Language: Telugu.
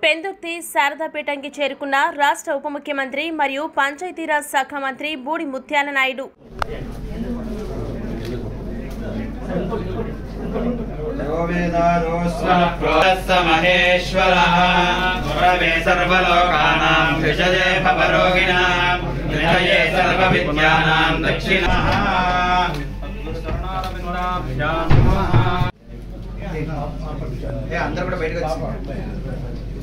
పెందుర్తి శారదాపీఠంకి చేరుకున్న రాష్ట్ర ఉప ముఖ్యమంత్రి మరియు పంచాయతీరాజ్ శాఖ మంత్రి బూడి ముత్యాల నాయుడు మహేశ్వర గురవే సర్వలోకానాం విషయే భవరోగిణాం విషయే సర్వ విద్యానాం దక్షిణ అందరు కూడా బయటకు వచ్చి